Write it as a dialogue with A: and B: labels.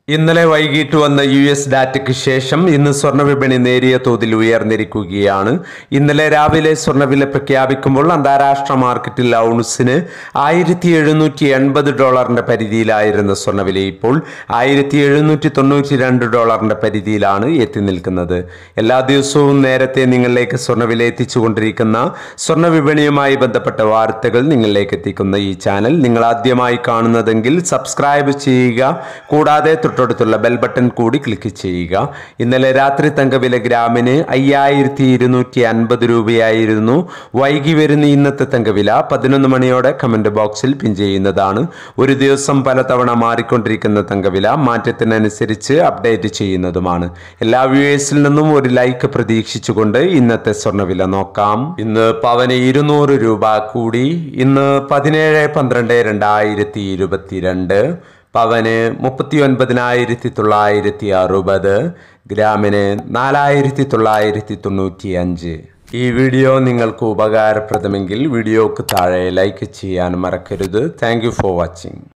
A: ഇന്നലെ വൈകിട്ട് വന്ന യു എസ് ഡാറ്റയ്ക്ക് ശേഷം ഇന്ന് സ്വർണ്ണ വിപണി നേരിയ തോതിൽ ഉയർന്നിരിക്കുകയാണ് ഇന്നലെ രാവിലെ സ്വർണ്ണവില പ്രഖ്യാപിക്കുമ്പോൾ അന്താരാഷ്ട്ര മാർക്കറ്റിൽ ഔൺസിന് ആയിരത്തി എഴുന്നൂറ്റി എൺപത് ഡോളറിന്റെ പരിധിയിലായിരുന്ന സ്വർണ്ണവില ഇപ്പോൾ ആയിരത്തി എഴുന്നൂറ്റി തൊണ്ണൂറ്റി രണ്ട് ഡോളറിന്റെ പരിധിയിലാണ് എത്തി നിൽക്കുന്നത് എല്ലാ ദിവസവും നേരത്തെ നിങ്ങളിലേക്ക് സ്വർണ്ണവില എത്തിച്ചുകൊണ്ടിരിക്കുന്ന സ്വർണ്ണ വിപണിയുമായി ബന്ധപ്പെട്ട വാർത്തകൾ നിങ്ങളിലേക്ക് എത്തിക്കുന്ന ഈ ചാനൽ നിങ്ങൾ ആദ്യമായി കാണുന്നതെങ്കിൽ സബ്സ്ക്രൈബ് ചെയ്യുക കൂടാതെ തൊട്ടടുത്തുള്ള ബെൽ ബട്ടൺ കൂടി ക്ലിക്ക് ചെയ്യുക ഇന്നലെ രാത്രി തങ്കവില ഗ്രാമിന് അയ്യായിരത്തി ഇരുന്നൂറ്റി അൻപത് രൂപയായിരുന്നു വൈകി വരുന്ന ഇന്നത്തെ തങ്കവില പതിനൊന്ന് മണിയോടെ കമന്റ് ബോക്സിൽ പിൻ ചെയ്യുന്നതാണ് ഒരു ദിവസം പലതവണ മാറിക്കൊണ്ടിരിക്കുന്ന തങ്കവില മാറ്റത്തിനനുസരിച്ച് അപ്ഡേറ്റ് ചെയ്യുന്നതുമാണ് എല്ലാ വ്യൂവേഴ്സിൽ നിന്നും ഒരു ലൈക്ക് പ്രതീക്ഷിച്ചുകൊണ്ട് ഇന്നത്തെ സ്വർണ്ണവില നോക്കാം ഇന്ന് പവന് ഇരുന്നൂറ് രൂപ കൂടി ഇന്ന് പതിനേഴ് പന്ത്രണ്ട് രണ്ടായിരത്തി ഇരുപത്തിരണ്ട് പവന് മുപ്പത്തി ഒൻപതിനായിരത്തി തൊള്ളായിരത്തി അറുപത് ഗ്രാമിന് നാലായിരത്തി തൊള്ളായിരത്തി തൊണ്ണൂറ്റി അഞ്ച് ഈ വീഡിയോ നിങ്ങൾക്ക് ഉപകാരപ്രദമെങ്കിൽ വീഡിയോക്ക് താഴെ ലൈക്ക് ചെയ്യാൻ മറക്കരുത് താങ്ക് ഫോർ വാച്ചിങ്